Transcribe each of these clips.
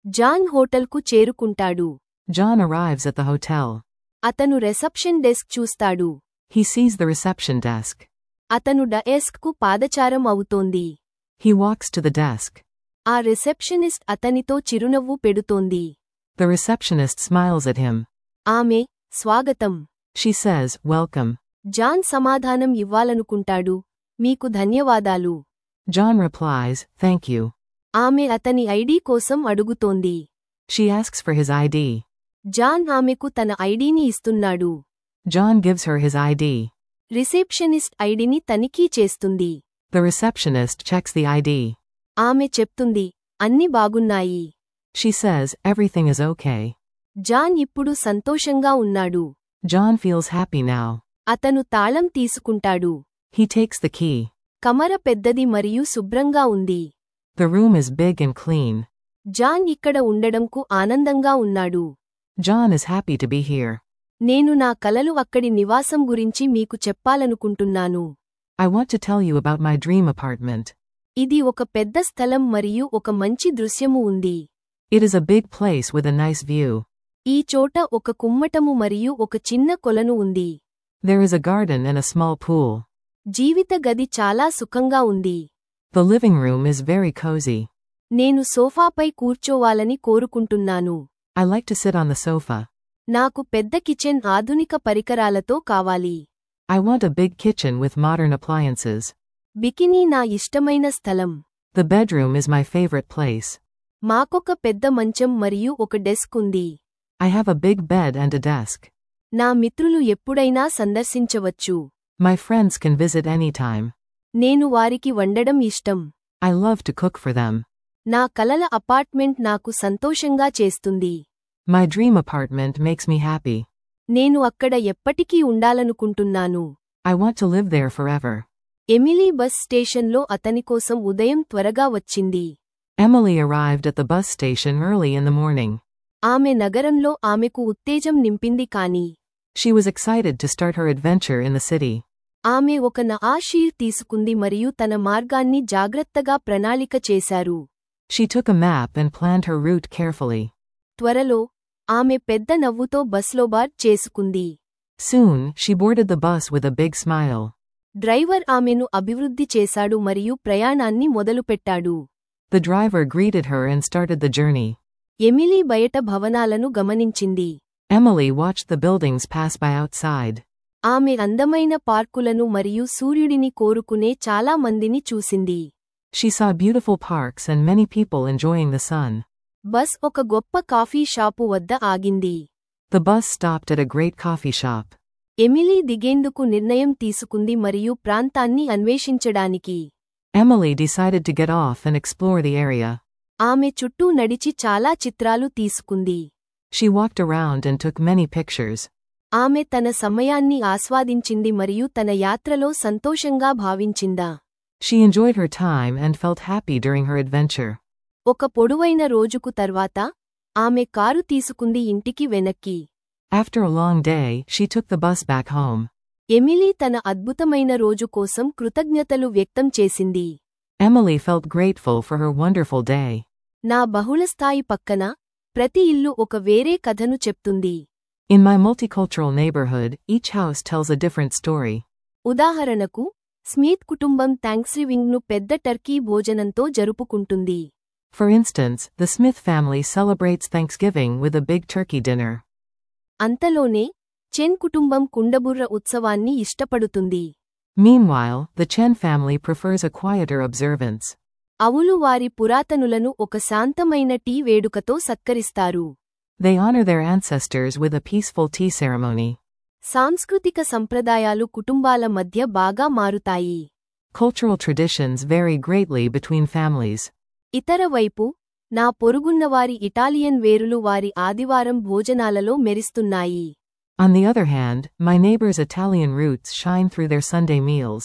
John హోటల్కు చేరుకుంటాడు John arrives at the hotel. అతను రిసెప్షన్ డెస్క్ చూస్తాడు He sees the reception desk. అతను డెస్క్కు పాదచారం అవుతోంది He walks to the desk. ఆ రిసెప్షనిస్ట్ అతనితో చిరునవ్వు పెడుతోంది The receptionist smiles at him. ఆమె స్వాగతం She says, Welcome. జాన్ సమాధానం ఇవ్వాలనుకుంటాడు మీకు ధన్యవాదాలు John replies, Thank you. ఆమె అతని ఐడీ కోసం అడుగుతోంది She asks for his ID. John ఆమెకు తన ఐడీని ఇస్తున్నాడు John gives her his ID. Receptionist ఐడిని తనిఖీ చేస్తుంది The receptionist checks the ID. ఆమె చెప్తుంది అన్ని బాగున్నాయి She says, Everything is okay. John ఇప్పుడు సంతోషంగా ఉన్నాడు John feels happy now. అతను తాళం తీసుకుంటాడు He takes the key. కమర పెద్దది మరియు శుభ్రంగా ఉంది The room is big and clean. John ఇక్కడ ఉండడంకు ఆనందంగా ఉన్నాడు John is happy to be here. నేను నా కలలు అక్కడి నివాసం గురించి మీకు చెప్పాలనుకుంటున్నాను I want to tell you about my dream apartment. ఇది ఒక పెద్ద స్థలం మరియు ఒక మంచి దృశ్యము ఉంది It is a big place with a nice view. ఈ చోట ఒక కుమ్మటము మరియు ఒక చిన్న కొలను ఉంది There is a garden and a small pool. జీవిత గది చాలా సుఖంగా ఉంది The living room is very cozy. నేను సోఫాపై కూర్చోవాలని కోరుకుంటున్నాను I like to sit on the sofa. నాకు పెద్ద కిచెన్ ఆధునిక పరికరాలతో కావాలి I want a big kitchen with modern appliances. Bikini నా ఇష్టమైన స్థలం The bedroom is my favorite place. మాకొక పెద్ద మంచం మరియు ఒక డెస్క్ ఉంది I have a big bed and a desk. నా మిత్రులు ఎప్పుడైనా సందర్శించవచ్చు My friends can visit anytime. నేను వారికి వండడం ఇష్టం I love to cook for them. నా కలల అపార్ట్మెంట్ నాకు సంతోషంగా చేస్తుంది My dream apartment makes me happy. నేను అక్కడ ఎప్పటికీ ఉండాలనుకుంటున్నాను I want to live there forever. Emily bus స్టేషన్లో అతని కోసం ఉదయం త్వరగా వచ్చింది Emily arrived at the bus station early in the morning. ఆమె నగరంలో ఆమెకు ఉత్తేజం నింపింది కాని She was excited to start her adventure in the city. ఆమె ఒక నఆషీర్ తీసుకుంది మరియు తన మార్గాన్ని జాగ్రత్తగా ప్రణాళిక చేశారు She took a map and planned her route carefully. త్వరలో ఆమె పెద్ద నవ్వుతో బస్లో బార్ చేసుకుంది Soon, she boarded the bus with a big smile. Driver ఆమెను అభివృద్ధి చేశాడు మరియు ప్రయాణాన్ని మొదలుపెట్టాడు The driver greeted her and started the journey. Emily బయట భవనాలను గమనించింది Emily watched the buildings pass by outside. ఆమె అందమైన పార్కులను మరియు సూర్యుడిని కోరుకునే చాలా మందిని చూసింది She saw beautiful parks and many people enjoying the sun. Bus ఒక గొప్ప కాఫీ షాపు వద్ద ఆగింది The bus stopped at a great coffee shop. Emily దిగేందుకు నిర్ణయం తీసుకుంది మరియు ప్రాంతాన్ని అన్వేషించడానికి Emily decided to get off and explore the area. ఆమె చుట్టూ నడిచి చాలా చిత్రాలు తీసుకుంది She walked around and took many pictures. ఆమె తన సమయాన్ని ఆస్వాదించింది మరియు తన యాత్రలో సంతోషంగా భావించిందా She enjoyed her time and felt happy during her adventure. ఒక పొడువైన రోజుకు తర్వాత ఆమె కారు తీసుకుంది ఇంటికి వెనక్కి After a long day, she took the bus back home. Emily తన అద్భుతమైన రోజు కోసం కృతజ్ఞతలు వ్యక్తం చేసింది Emily felt grateful for her wonderful day. నా బహుళస్థాయి పక్కన ప్రతి ఇల్లు ఒక వేరే కథను చెప్తుంది In my multicultural neighborhood, each house tells a different story. ఉదాహరణకు స్మీత్ కుటుంబం థ్యాంక్స్గివింగ్ను పెద్ద టర్కీ భోజనంతో జరుపుకుంటుంది For instance, the Smith family celebrates Thanksgiving with a big turkey dinner. అంతలోనే చెన్ కుటుంబం కుండబుర్ర ఉత్సవాన్ని ఇష్టపడుతుంది Meanwhile, the Chen family prefers a quieter observance. అవులు వారి పురాతనులను ఒక శాంతమైన టీ వేడుకతో సత్కరిస్తారు They honor their ancestors with a peaceful tea ceremony. సాంస్కృతిక సంప్రదాయాలు కుటుంబాల మధ్య బాగా మారుతాయి Cultural traditions vary greatly between families. ఇతర వైపు నా పొరుగున్నవారి ఇటాలియన్ వేరులు వారి ఆదివారం భోజనాలలో మెరిస్తున్నాయి On the other hand, my neighbor's Italian roots shine through their Sunday meals.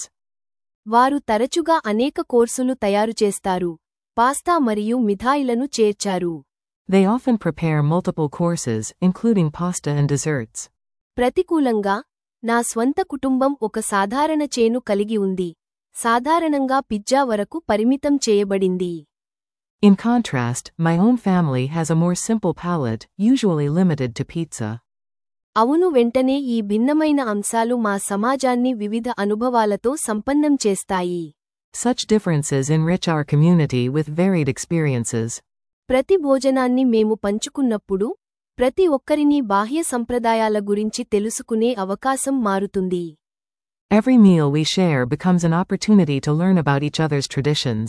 వారు తరచుగా అనేక కోర్సులు తయారు చేస్తారు పాస్తా మరియు మిఠాయిలను చేర్చారు They often prepare multiple courses, including pasta and desserts. ప్రతికూలంగా నా స్వంత కుటుంబం ఒక సాధారణ చేను కలిగి ఉంది సాధారణంగా పిజ్జా వరకు పరిమితం చేయబడింది In contrast, my own family has a more simple palate, usually limited to pizza. అవును వెంటనే ఈ భిన్నమైన అంశాలు మా సమాజాన్ని వివిధ అనుభవాలతో సంపన్నం చేస్తాయి Such differences enrich our community with varied experiences. ప్రతి భోజనాన్ని మేము పంచుకున్నప్పుడు ప్రతి ఒక్కరినీ బాహ్య సంప్రదాయాల గురించి తెలుసుకునే అవకాశం మారుతుంది Every meal we share becomes an opportunity to learn about each other's traditions.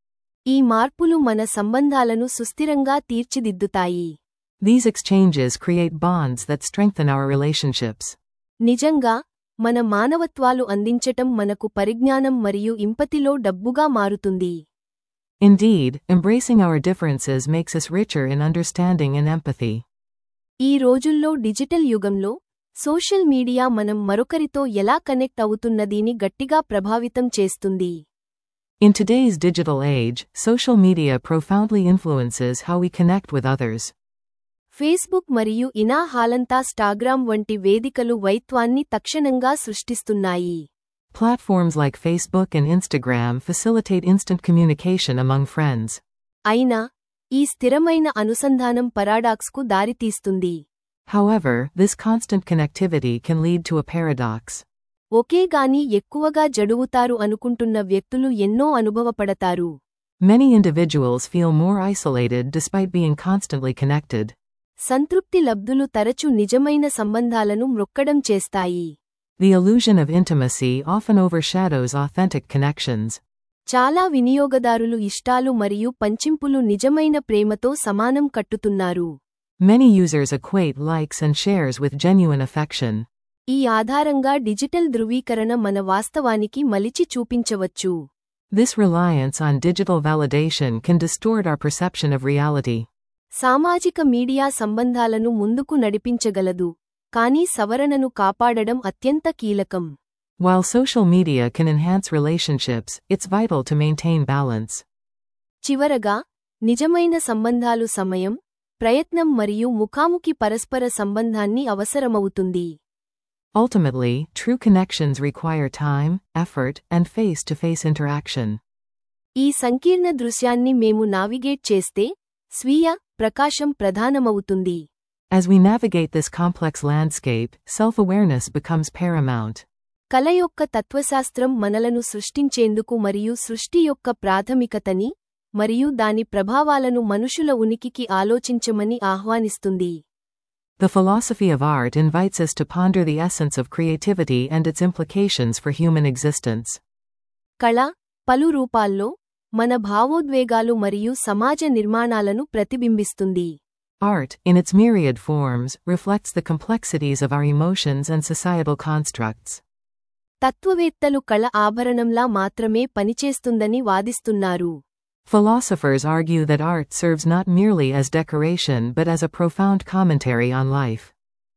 ఈ మార్పులు మన సంబంధాలను సుస్థిరంగా తీర్చిదిద్దుతాయి These exchanges create bonds that strengthen our relationships. నిజంగా మన మానవత్వాలు అందించటం మనకు పరిజ్ఞానం మరియు ఇంపతిలో డబ్బుగా మారుతుంది Indeed, embracing our differences makes us richer in understanding and empathy. ఈ రోజుల్లో డిజిటల్ యుగంలో సోషల్ మీడియా మనం మరొకరితో ఎలా కనెక్ట్ అవుతున్నదీని గట్టిగా ప్రభావితం చేస్తుంది In today's digital age, social media profoundly influences how we connect with others. Facebook మరియు ఇనా హాలంతా స్టాగ్రామ్ వంటి వేదికలు వైత్వాన్ని తక్షణంగా సృష్టిస్తున్నాయి Platforms like Facebook and Instagram facilitate instant communication among friends. అయినా ఈ స్థిరమైన అనుసంధానం పరాడాక్స్కు దారితీస్తుంది However, this constant connectivity can lead to a paradox. ఒకేగాని ఎక్కువగా జడువుతారు అనుకుంటున్న వ్యక్తులు ఎన్నో అనుభవపడతారు Many individuals feel more isolated despite being constantly connected. సంతృప్తి లబ్ధులు తరచు నిజమైన సంబంధాలను మ్రొక్కడం చేస్తాయి The illusion of intimacy often overshadows authentic connections. చాలా వినియోగదారులు ఇష్టాలు మరియు పంచింపులు నిజమైన ప్రేమతో సమానం కట్టుతున్నారు Many users equate likes and shares with genuine affection. ఈ ఆధారంగా డిజిటల్ ధృవీకరణ మన వాస్తవానికి మలిచి చూపించవచ్చు This reliance on digital validation can distort our perception of reality. సామాజిక మీడియా సంబంధాలను ముందుకు నడిపించగలదు కానీ సవరణను కాపాడడం అత్యంత కీలకం While social media can enhance relationships, it's vital to maintain balance. చివరగా నిజమైన సంబంధాలు సమయం ప్రయత్నం మరియు ముఖాముఖి పరస్పర సంబంధాన్ని అవసరమవుతుంది Ultimately, true connections require time, effort, and face to face interaction. ఈ సంకీర్ణ దృశ్యాన్ని మేము నావిగేట్ చేస్తే స్వీయ ప్రకాశం ప్రధానమవుతుంది As we navigate this complex landscape, self awareness becomes paramount. కల యొక్క తత్వశాస్త్రం మనలను సృష్టించేందుకు మరియు సృష్టి యొక్క ప్రాథమికతని మరియు దాని ప్రభావాలను మనుషుల ఉనికికి ఆలోచించమని ఆహ్వానిస్తుంది The philosophy of art invites us to ponder the essence of creativity and its implications for human existence. కళ పలు రూపాల్లో మన భావోద్వేగాలు మరియు సమాజ నిర్మాణాలను ప్రతిబింబిస్తుంది Art, in its myriad forms, reflects the complexities of our emotions and societal constructs. తత్వవేత్తలు కళ ఆభరణంలా మాత్రమే పనిచేస్తుందని వాదిస్తున్నారు Philosophers argue that art serves not merely as decoration but as a profound commentary on life.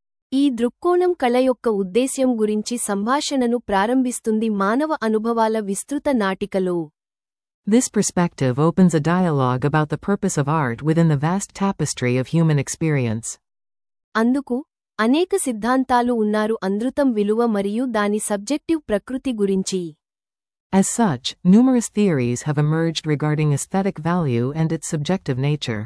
ఈ దృక్కోణం కళ యొక్క ఉద్దేశ్యం గురించి సంభాషణను ప్రారంభిస్తుంది మానవ అనుభవాల విస్తృత నాటికలో This perspective opens a dialogue about the purpose of art within the vast tapestry of human experience. అందుకు అనేక సిద్ధాంతాలు ఉన్నారు అందృతం విలువ మరియు దాని సబ్జెక్టివ్ ప్రకృతి గురించి As such, numerous theories have emerged regarding aesthetic value and its subjective nature.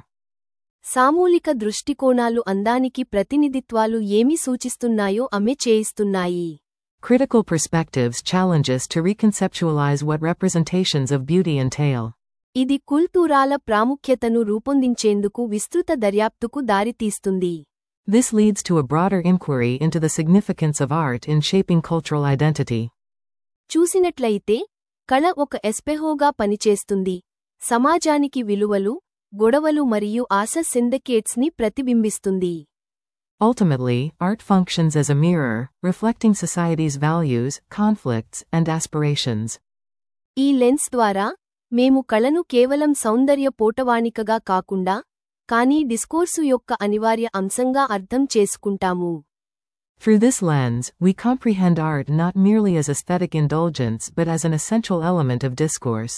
సామూలిక దృష్టికోణాలు అందానికి ప్రతినిధిత్వాలు ఏమి సూచిస్తున్నాయో అమె చేయిస్తున్నాయి Critical perspectives challenge us to reconceptualize what representations of beauty entail. ఇది కుల్తూరాల ప్రాముఖ్యతను రూపొందించేందుకు విస్తృత దర్యాప్తుకు దారితీస్తుంది This leads to a broader inquiry into the significance of art in shaping cultural identity. చూసినట్లయితే కళ ఒక ఎస్పెహోగా పనిచేస్తుంది సమాజానికి విలువలు గొడవలు మరియు ఆశ సిండికేట్స్ని ప్రతిబింబిస్తుంది Ultimately, art functions as a mirror, reflecting society's values, conflicts, and aspirations. ఈ లెన్స్ ద్వారా మేము కళను కేవలం సౌందర్య పోటవాణికగా కాకుండా కానీ డిస్కోర్సు యొక్క అనివార్య అంశంగా అర్థం చేసుకుంటాము Through this lens, we comprehend art not merely as aesthetic indulgence but as an essential element of discourse.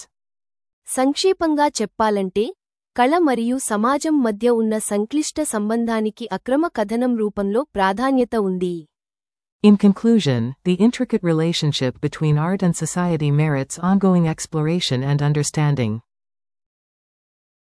సంక్షేపంగా చెప్పాలంటే కళ మరియు సమాజం మధ్య ఉన్న సంక్లిష్ట సంబంధానికి అక్రమ కథనం రూపంలో ప్రాధాన్యత ఉంది In conclusion, the intricate relationship between art and society merits ongoing exploration and understanding.